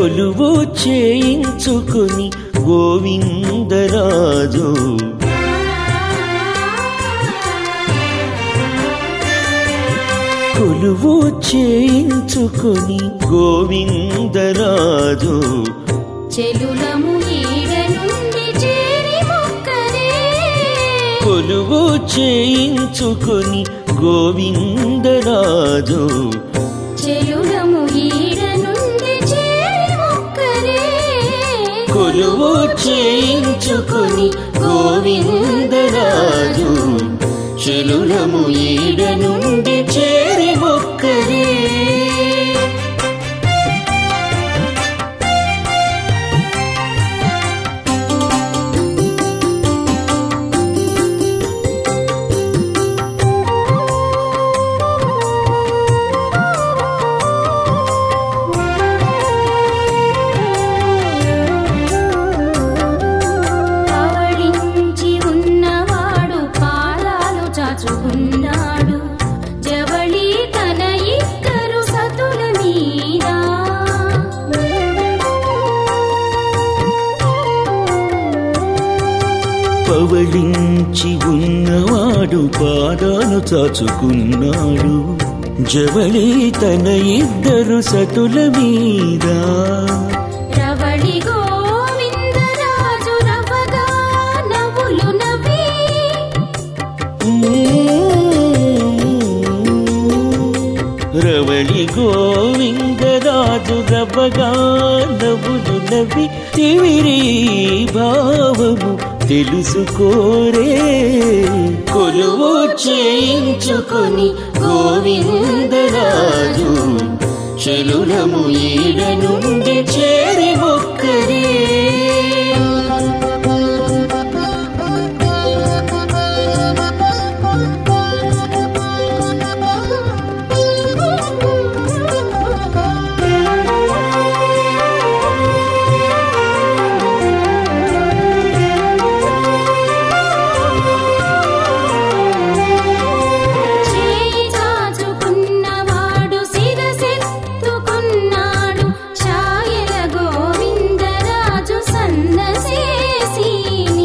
కొలువు చేయించుకుని గోవిందరాజు కొలువు చేయించుకుని గోవిందరాజు చెలులము ఈడ నుండి చేరి మొక్కరే కొలువు చేయించుకుని గోవిందరాజు చెలులము ఈడ నుండి చేరి మొక్కరే కొలువు చేయించుకుని గోవిందరాజు చెలులము ఈడ నుండి చేరి మొక్కరే పవళించి ఉన్నవాడు పాదాలు చాచుకున్నాడు జవళి తన ఇద్దరు సతుల మీద పవళించి ఉన్నవాడు పాదాలు చాచుకున్నాడు జవళి తన ఇద్దరు సతుల మీద రవళి గోవిందరాజు రవగా నవ్వులు నవ్వి రవళి గోవిందరాజు రవ్వగా నవ్వులు నవ్వి తివిరి భావము తెలుసుకోరే కొలువు చేయించుకొని గోవిందరాజు చెలులము ఈడ నుండి చేరి మొక్కరే చేయి చాచుకున్నవాడు శిరసెత్తుకున్నాడు ఛాయల గోవిందరాజు సన్నసేసిని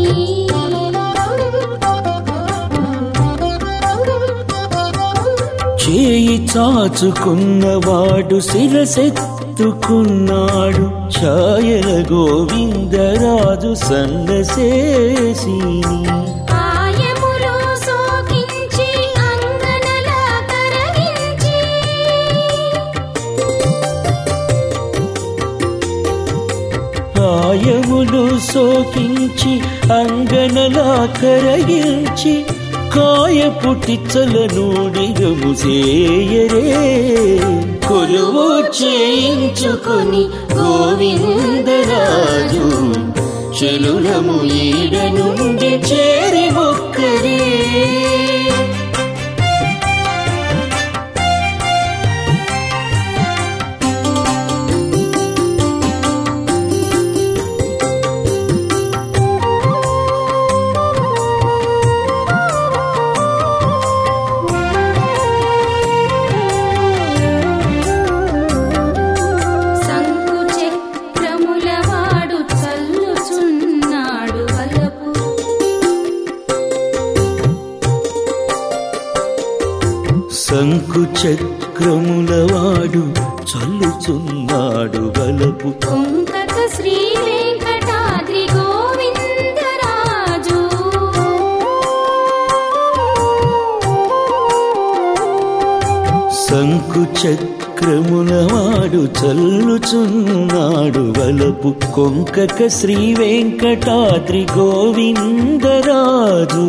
చేయి చాచుకున్నవాడు శిరసెత్తుకున్నాడు ఛాయల గోవిందరాజు సన్నసేసిని ఆయములో సోకించి అంగనలా కరగించి ఆయములు సోకించి అంగనలా కరగించి కాయ పుట్టిచ్చల నూడిగము చేయరే కొలువు చేయించుకొని గోవిందరాజు చెలులము ఈడ నుండి చేరి మొక్కరే శంకు చక్రముల వాడు చల్లుచున్నాడు వలపు శంకు చక్రముల వాడు చల్లుచున్నాడు బలపు కుంకక శ్రీ వెంకటాద్రి గోవిందరాజు శంకు చక్రముల వాడు చల్లుచున్నాడు వలపు కొంకక శ్రీ వెంకటాద్రి గోవిందరాజు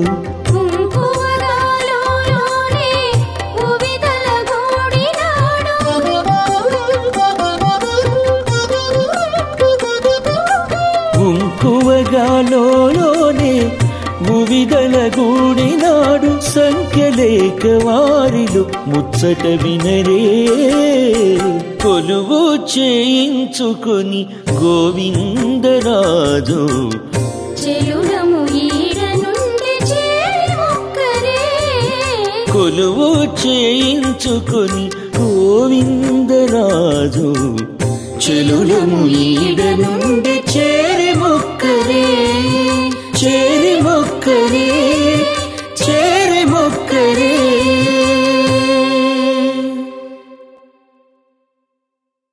కుంకుమరాలోనే ఉవిదల గూడినాడు కుంకువగాలోనే భువిదల గూడినాడు సంఖ్యలేక వారిలు ముచ్చట వినరే కొలువు చేయించుకొని గోవిందరాజు చెలులము ఈడ నుండి చేరి మొక్కరే కొలువు చేయించుకొని గోవిందరాజు చెలులము ఈడ నుండి చేరి మొక్కరే చేరి